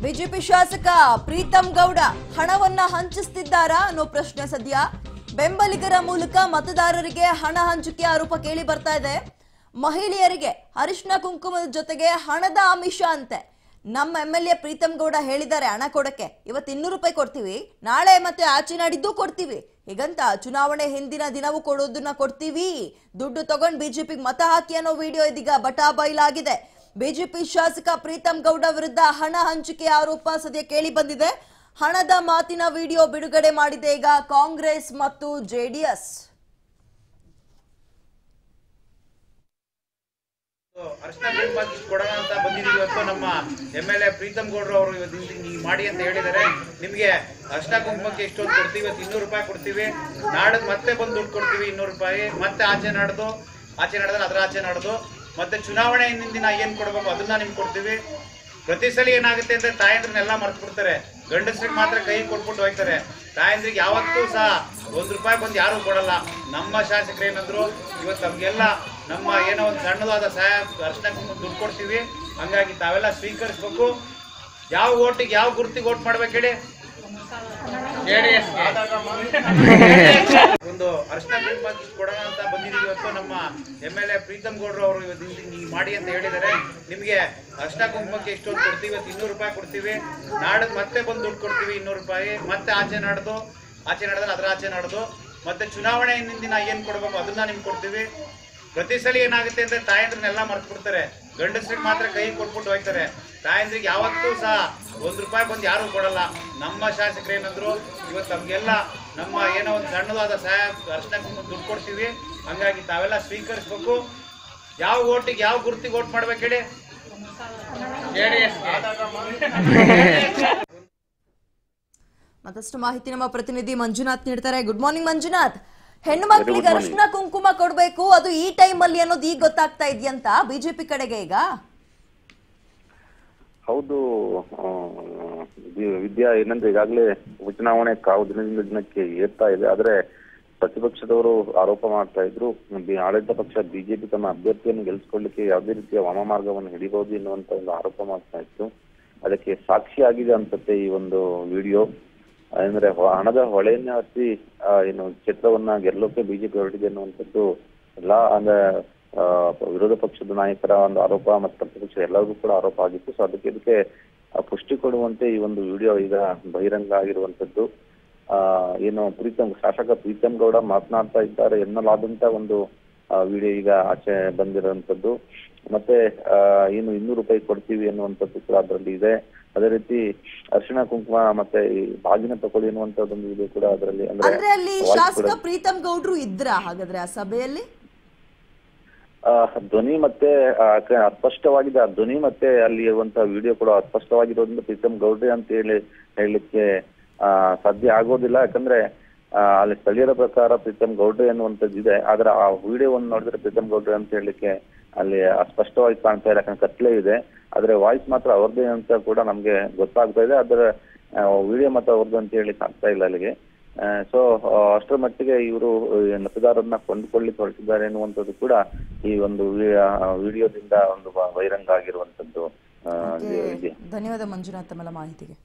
BJP ಶಾಸಕ ಪ್ರೀತಂ ಗೌಡ ಹಣವನ್ನ ಹಂಚಿಸ್ತಿದ್ದಾರಾ ಅನ್ನೋ ಪ್ರಶ್ನೆ ಸದ್ಯ ಬೆಂಬಲಿಗರ ಮೂಲಕ ಮತದಾರರಿಗೆ ಹಣ ಹಂಚಿಕೆ ಆರೋಪ ಕೇಳಿ ಬರ್ತಾ ಇದೆ ಮಹಿಳೆಯರಿಗೆ ಅರಿಶಿನ ಕುಂಕುಮದ ಜೊತೆಗೆ ಹಣದ ಆಮಿಷ ಅಂತೆ ನಮ್ಮ M L A Preetham Gowda ಹೇಳಿದ್ದಾರೆ ಹಣ ಕೊಡಕ್ಕೆ ಇವತ್ತು ಇನ್ನೂರು ರೂಪಾಯಿ ಕೊಡ್ತೀವಿ ನಾಳೆ ಮತ್ತೆ ಆಚೆ ನಾಡಿದ್ದು ಕೊಡ್ತೀವಿ ಹೀಗಂತ ಚುನಾವಣೆ ಹಿಂದಿನ ದಿನವೂ ಕೊಡೋದನ್ನ ಕೊಡ್ತೀವಿ ದುಡ್ಡು ತಗೊಂಡ್ ಬಿಜೆಪಿಗೆ ಮತ ಹಾಕಿ ಅನ್ನೋ ವಿಡಿಯೋ ಇದೀಗ ಬಟಾ ಬಯಲಾಗಿದೆ ಬಿಜೆಪಿ ಶಾಸಕ ಪ್ರೀತಂ ಗೌಡ ವಿರುದ್ಧ ಹಣ ಹಂಚಿಕೆ ಆರೋಪ ಸದ್ಯ ಕೇಳಿ ಬಂದಿದೆ ಹಣದ ಮಾತಿನ ವಿಡಿಯೋ ಬಿಡುಗಡೆ ಮಾಡಿದೆ ಈಗ ಕಾಂಗ್ರೆಸ್ ಮತ್ತು ಜೆಡಿಎಸ್ ಅರ್ಶನ ಕುಂಕುಮಕ್ಕೆ ಇಷ್ಟು ಕೊಡೋಣ ಅಂತ ಬಂದಿದ್ದೀವಿ ಇವತ್ತು ನಮ್ಮ ಎಮ್ ಎಲ್ ಎ ಪ್ರೀತಮ್ ಗೌಡ್ರು ಅವರು ಇವತ್ತು ಇಲ್ಲಿ ನೀವು ಮಾಡಿ ಅಂತ ಹೇಳಿದ್ದಾರೆ ನಿಮಗೆ ಅರ್ಶನ ಕುಂಕುಮಕ್ಕೆ ಇಷ್ಟೊಂದು ಕೊಡ್ತೀವಿ ಇವತ್ತು ಇನ್ನೂರು ರೂಪಾಯಿ ಕೊಡ್ತೀವಿ ನಾಡದ್ ಮತ್ತೆ ಬಂದು ದುಡ್ಡು ಕೊಡ್ತೀವಿ ಇನ್ನೂರು ರೂಪಾಯಿ ಮತ್ತೆ ಆಚೆ ನಾಡ್ದು ಆಚೆ ನಡೆದ್ರೆ ಅದ್ರ ಆಚೆ ನಡೆದು ಮತ್ತೆ ಚುನಾವಣೆ ಹಿಂದಿನ ದಿನ ಏನ್ ಕೊಡ್ಬೇಕು ಅದನ್ನ ನಿಮ್ಗೆ ಕೊಡ್ತೀವಿ ಪ್ರತಿ ಸಲ ಏನಾಗುತ್ತೆ ಅಂದ್ರೆ ತಾಯಂದ್ರನ್ನೆಲ್ಲ ಮರ್ತು ಬಿಡ್ತಾರೆ ಗಂಡಸ್ರಿಗೆ ಮಾತ್ರ ಕೈ ಕೊಟ್ಬಿಟ್ಟು ಹೋಗ್ತಾರೆ ತಾಯಂದ್ರಿಗೆ ಯಾವತ್ತೂ ಸಹ ಒಂದ್ ರೂಪಾಯಿ ಬಂದು ಯಾರು ಕೊಡಲ್ಲ ನಮ್ಮ ಶಾಸಕರು ಏನಂದ್ರು ಇವತ್ತು ನಮ್ಗೆಲ್ಲ ನಮ್ಮ ಏನೋ ಒಂದು ಸಣ್ಣದಾದ ಸಹಾಯ ಅರ್ಶನ ಕುಂಕುಮ ದುಡ್ಡು ಕೊಡ್ತೀವಿ ಹಂಗಾಗಿ ತಾವೆಲ್ಲ ಸ್ವೀಕರಿಸ್ಬೇಕು ಯಾವ ಓಟಿಗೆ ಯಾವ ಗುರುತಿಗೆ ಓಟ್ ಮಾಡ್ಬೇಕು ಹೇಳಿ ಒಂದು ಅರ್ಶನ ಕುಂಕುಮಕ್ಕೆ ಇಷ್ಟು ಕೊಡೋಣ ಅಂತ ಬಂದಿದ್ದೀವಿ ಇವತ್ತು ನಮ್ಮ ಎಮ್ ಎಲ್ ಎ ಪ್ರೀತಮ್ ಗೌಡ್ರು ಅವರು ಇವತ್ತು ಇಲ್ಲಿ ನೀವು ಮಾಡಿ ಅಂತ ಹೇಳಿದ್ದಾರೆ ನಿಮಗೆ ಅರ್ಶನ ಕುಂಕುಮಕ್ಕೆ ಇಷ್ಟೊಂದು ಕೊಡ್ತೀವಿ ಇವತ್ತು ಇನ್ನೂರು ರೂಪಾಯಿ ಕೊಡ್ತೀವಿ ನಾಡದ್ ಮತ್ತೆ ಬಂದು ದುಡ್ಡು ಕೊಡ್ತೀವಿ ಇನ್ನೂರು ರೂಪಾಯಿ ಮತ್ತೆ ಆಚೆ ನಾಡ್ದು ಆಚೆ ನಡೆದ್ರೆ ಅದ್ರ ಆಚೆ ನಡೆದು ಮತ್ತೆ ಚುನಾವಣೆ ಹಿಂದಿನ ದಿನ ಏನ್ ಕೊಡ್ಬೇಕು ಅದನ್ನ ನಿಮ್ಗೆ ಕೊಡ್ತೀವಿ ಪ್ರತಿ ಸಲ ಏನಾಗುತ್ತೆ ಅಂದ್ರೆ ತಾಯಂದ್ರನ್ನೆಲ್ಲ ಮರ್ತು ಬಿಡ್ತಾರೆ ಗಂಡಸ್ರಿಗೆ ಮಾತ್ರ ಕೈ ಕೊಟ್ಬಿಟ್ಟು ಹೋಗ್ತಾರೆ ತಾಯಂದ್ರಿಗೆ ಯಾವತ್ತೂ ಸಹ ಒಂದ್ ರೂಪಾಯಿ ಬಂದು ಯಾರು ಕೊಡಲ್ಲ ನಮ್ಮ ಶಾಸಕರು ಏನಂದ್ರು ಇವತ್ತು ನಮ್ಗೆಲ್ಲ ನಮ್ಮ ಏನೋ ಒಂದು ಸಣ್ಣದಾದ ಸಹಾಯ ಅರ್ಶನ ಕುಂಕುಮ ದುಡ್ಡು ಕೊಡ್ತೀವಿ ಹಂಗಾಗಿ ತಾವೆಲ್ಲ ಸ್ವೀಕರಿಸ್ಬೇಕು ಯಾವ ಓಟಿಗೆ ಯಾವ ಗುರುತಿಗೆ ಓಟ್ ಮಾಡ್ಬೇಕು ಹೇಳಿ ಮತ್ತಷ್ಟು ಮಾಹಿತಿ ನಮ್ಮ ಪ್ರತಿನಿಧಿ ಮಂಜುನಾಥ್ ನೀಡ್ತಾರೆ ಗುಡ್ ಮಾರ್ನಿಂಗ್ ಮಂಜುನಾಥ್ ಹೆಣ್ಣು ಮಕ್ಕಳಿಗೆ ಅರಿಶಿನ ಕುಂಕುಮ ಕೊಡ್ಬೇಕು ಅದು ಈ ಟೈಮ್ ಅಲ್ಲಿ ಅನ್ನೋದು ಈಗ ಗೊತ್ತಾಗ್ತಾ ಇದೆಯಂತ ಬಿಜೆಪಿ ಕಡೆಗೆ ಈಗ ಹೌದು ಆ, ವಿ- ವಿದ್ಯಾ ಏನಂದ್ರೆ ಈಗಾಗಲೇ ಉಪಚುನಾವಣೆ ಕಾವು ದಿನದಿಂದ ದಿನಕ್ಕೆ ಏರ್ತಾ ಇದೆ ಆದ್ರೆ ಪ್ರತಿಪಕ್ಷದವರು ಆರೋಪ ಮಾಡ್ತಾ ಇದ್ರು ಬಿ- ಆಡಳಿತ ಪಕ್ಷ ಬಿಜೆಪಿ ತಮ್ಮ ಅಭ್ಯರ್ಥಿಯನ್ನು ಗೆಲ್ಲಿಸ್ಕೊಳ್ಳಿಕ್ಕೆ ಯಾವುದೇ ರೀತಿಯ ವಾಮಮಾರ್ಗವನ್ನು ಹಿಡಿಬಹುದು ಎನ್ನುವಂತ ಒಂದು ಆರೋಪ ಮಾಡ್ತಾ ಇತ್ತು ಅದಕ್ಕೆ ಸಾಕ್ಷಿ ಆಗಿದೆ ಅನ್ಸುತ್ತೆ ಈ ಒಂದು ವಿಡಿಯೋ ಅಂದ್ರೆ ಹೊ- ಹಣದ ಹೊಳೆಯನ್ನ ಹತ್ತಿ ಆ, ಏನು ಕ್ಷೇತ್ರವನ್ನ ಗೆಲ್ಲೋಕೆ ಬಿಜೆಪಿ ಹೊರಟಿದೆ ಅನ್ನುವಂಥದ್ದು ಎಲ್ಲಾ ಅಂದ್ರೆ ಆ, ವಿರೋಧ ಪಕ್ಷದ ನಾಯಕರ ಒಂದು ಆರೋಪ ಮತ್ತು ಪ್ರತಿಪಕ್ಷ ಎಲ್ಲರಿಗೂ ಕೂಡ ಆರೋಪ ಆಗಿತ್ತು ಸೊ ಅದಕ್ಕೆ ಇದಕ್ಕೆ ಆ, ಪುಷ್ಟಿ ಕೊಡುವಂತೆ ಈ ಒಂದು ವಿಡಿಯೋ ಈಗ ಬಹಿರಂಗ ಆಗಿರುವಂತದ್ದು ಆ ಏನು ಪ್ರೀತಮ್ ಶಾಸಕ ಪ್ರೀತಮ್ ಗೌಡ ಮಾತನಾಡ್ತಾ ಇದ್ದಾರೆ ಎನ್ನಲಾದಂತ ಒಂದು ವಿಡಿಯೋ ಈಗ ಆಚೆ ಬಂದಿರುವಂತದ್ದು ಮತ್ತೆ ಆ, ಏನು ಇನ್ನೂರು ರೂಪಾಯಿ ಕೊಡ್ತೀವಿ ಅನ್ನುವಂಥದ್ದು ಕೂಡ ಅದರಲ್ಲಿ ಇದೆ ಅದೇ ರೀತಿ ಅರಿಶಿಣ ಕುಂಕುಮ ಮತ್ತೆ ಈ ಬಾಗಿನ ತಕೊಳ್ಳಿ ಅನ್ನುವಂಥದ್ದೊಂದು ವಿಡಿಯೋ ಕೂಡ ಅದರಲ್ಲಿ ಅಂದ್ರೆ ಅಂದ್ರೆ ಅಲ್ಲಿ voice ಶಾಸಕ ಕೂಡ- ಪ್ರೀತಂ ಗೌಡ್ರು ಇದ್ರ ಹಾಗಾದ್ರೆ ಆ ಸಭೆಯಲ್ಲಿ ಆ, ಧ್ವನಿ ಮತ್ತೆ ಆ, ಕ- ಅಸ್ಪಷ್ಟವಾಗಿದೆ ಆ ಧ್ವನಿ ಮತ್ತೆ ಅಲ್ಲಿ ಇರುವಂತಹ ವಿಡಿಯೋ ಕೂಡ ಅಸ್ಪಷ್ಟವಾಗಿರೋದ್ರಿಂದ ಪ್ರೀತಮ್ ಗೌಡ್ರೆ ಅಂತ ಹೇಳಿ ಹೇಳಲಿಕ್ಕೆ ಆ, ಸಾಧ್ಯ ಆಗೋದಿಲ್ಲ ಯಾಕಂದ್ರೆ ಆ, ಅಲ್ಲಿ ಸ್ಥಳೀಯರ ಪ್ರಕಾರ ಪ್ರೀತಮ್ ಗೌಡ್ರೆ ಅನ್ನುವಂಥದ್ದು ಇದೆ ಆದ್ರೆ ಆ ವಿಡಿಯೋವನ್ನು ನೋಡಿದ್ರೆ ಪ್ರೀತಮ್ ಗೌಡ್ರೆ ಅಂತ ಹೇಳಲಿಕ್ಕೆ ಅಲ್ಲಿ ಅಸ್ಪಷ್ಟವಾಗಿ ಕಾಣ್ತಾ ಇಲ್ಲ ಯಾಕಂದ್ರೆ ಕತ್ಲೆ ಇದೆ ಆದ್ರೆ ವಾಯ್ಸ್ ಮಾತ್ರ ಅವ್ರದ್ದೇ ಅಂತ ಕೂಡ ನಮ್ಗೆ ಗೊತ್ತಾಗ್ತಾ ಇದೆ ಅದರ ವಿಡಿಯೋ ಮಾತ್ರ ಅವ್ರದ್ದು ಅಂತ ಹೇಳಿ ಆಗ್ತಾ ಇಲ್ಲ ಅಲ್ಲಿಗೆ ಸೊ ಅಷ್ಟರ ಮಟ್ಟಿಗೆ ಇವರು ಮತದಾರರನ್ನ ಕೊಂಡುಕೊಳ್ಳಿಕ್ಕೆ ಹೊರಟಿದ್ದಾರೆ ಎನ್ನುವಂಥದ್ದು ಕೂಡ ಈ ಒಂದು ವಿಡಿಯೋದಿಂದ ಒಂದು ಬ- ಬಹಿರಂಗ ಆಗಿರುವಂತದ್ದು ಆ, ಇದೆ ಧನ್ಯವಾದ ಮಂಜುನಾಥ್ ತಮ್ಮೆಲ್ಲ ಮಾಹಿತಿಗೆ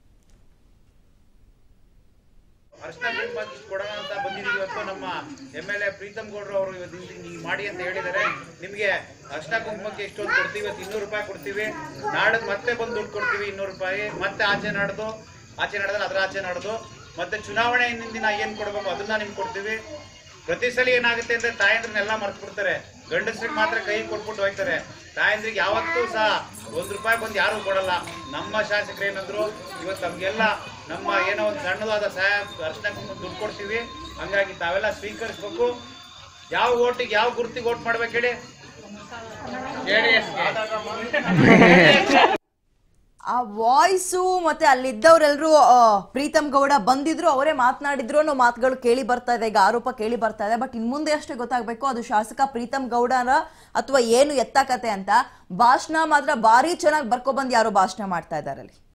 ಅರ್ಶನ ಕುಂಕುಮಕ್ಕೆ ಇಷ್ಟು ಕೊಡೋಣ ಅಂತ ಬಂದಿದ್ದೀವಿ ಇವತ್ತು ನಮ್ಮ ಎಮ್ ಎಲ್ ಎ ಪ್ರೀತಮ್ ಗೌಡ್ರು ಅವರು ಇವತ್ತು ಇಲ್ಲಿ ನೀವು ಮಾಡಿ ಅಂತ ಹೇಳಿದ್ದಾರೆ ನಿಮಗೆ ಅರ್ಶನ ಕುಂಕುಮಕ್ಕೆ ಇಷ್ಟೊಂದು ಕೊಡ್ತೀವಿ ಇವತ್ತು ಇನ್ನೂರು ರೂಪಾಯಿ ಕೊಡ್ತೀವಿ ನಾಡದ್ ಮತ್ತೆ ಬಂದು ದುಡ್ಡು ಕೊಡ್ತೀವಿ ಇನ್ನೂರು ರೂಪಾಯಿ ಮತ್ತೆ ಆಚೆ ನಾಡ್ದು ಆಚೆ ನಡೆದ್ರೆ ಅದ್ರ ಆಚೆ ನಡೆದು ಮತ್ತೆ ಚುನಾವಣೆ ಹಿಂದಿನ ದಿನ ಏನ್ ಕೊಡ್ಬೇಕು ಅದನ್ನ ನಿಮ್ಗೆ ಕೊಡ್ತೀವಿ ಪ್ರತಿ ಸಲ ಏನಾಗುತ್ತೆ ಅಂದ್ರೆ ತಾಯಂದ್ರನ್ನೆಲ್ಲ ಮರ್ತು ಬಿಡ್ತಾರೆ ಗಂಡಸ್ರಿಗೆ ಮಾತ್ರ ಕೈ ಕೊಟ್ಬಿಟ್ಟು ಹೋಗ್ತಾರೆ ತಾಯಂದ್ರಿಗೆ ಯಾವತ್ತೂ ಸಹ ಒಂದ್ ರೂಪಾಯಿ ಬಂದು ಯಾರು ಕೊಡಲ್ಲ ನಮ್ಮ ಶಾಸಕರು ಏನಂದ್ರು ಇವತ್ತು ನಮ್ಗೆಲ್ಲ ನಮ್ಮ ಏನೋ ಒಂದು ಸಣ್ಣದಾದ ಸಹಾಯ ಅರ್ಶನ ಕುಂಕುಮ ದುಡ್ಡು ಕೊಡ್ತೀವಿ ಹಂಗಾಗಿ ತಾವೆಲ್ಲ ಸ್ವೀಕರಿಸ್ಬೇಕು ಯಾವ ಓಟಿಗೆ ಯಾವ ಗುರುತಿಗೆ ಓಟ್ ಮಾಡ್ಬೇಕು ಹೇಳಿ ಆ ವಾಯ್ಸು ಮತ್ತೆ ಅಲ್ಲಿದ್ದವರೆಲ್ಲರೂ ಪ್ರೀತಮ್ ಗೌಡ ಬಂದಿದ್ರು ಅವರೇ ಮಾತನಾಡಿದ್ರು ಅನ್ನೋ ಮಾತುಗಳು ಕೇಳಿ ಬರ್ತಾ ಇದೆ ಈಗ ಆರೋಪ ಕೇಳಿ ಬರ್ತಾ ಇದೆ ಬಟ್ ಇನ್ ಮುಂದೆ ಅಷ್ಟೇ ಗೊತ್ತಾಗ್ಬೇಕು ಅದು ಶಾಸಕ ಪ್ರೀತಮ್ ಗೌಡನ ಅಥವಾ ಏನು ಎತ್ತ ಕತೆ ಅಂತ ಭಾಷಣ ಮಾತ್ರ ಭಾರಿ ಚೆನ್ನಾಗಿ ಬರ್ಕೊಬಂದು ಯಾರೋ ಭಾಷಣ ಮಾಡ್ತಾ ಇದ್ದಾರೆ ಅಲ್ಲಿ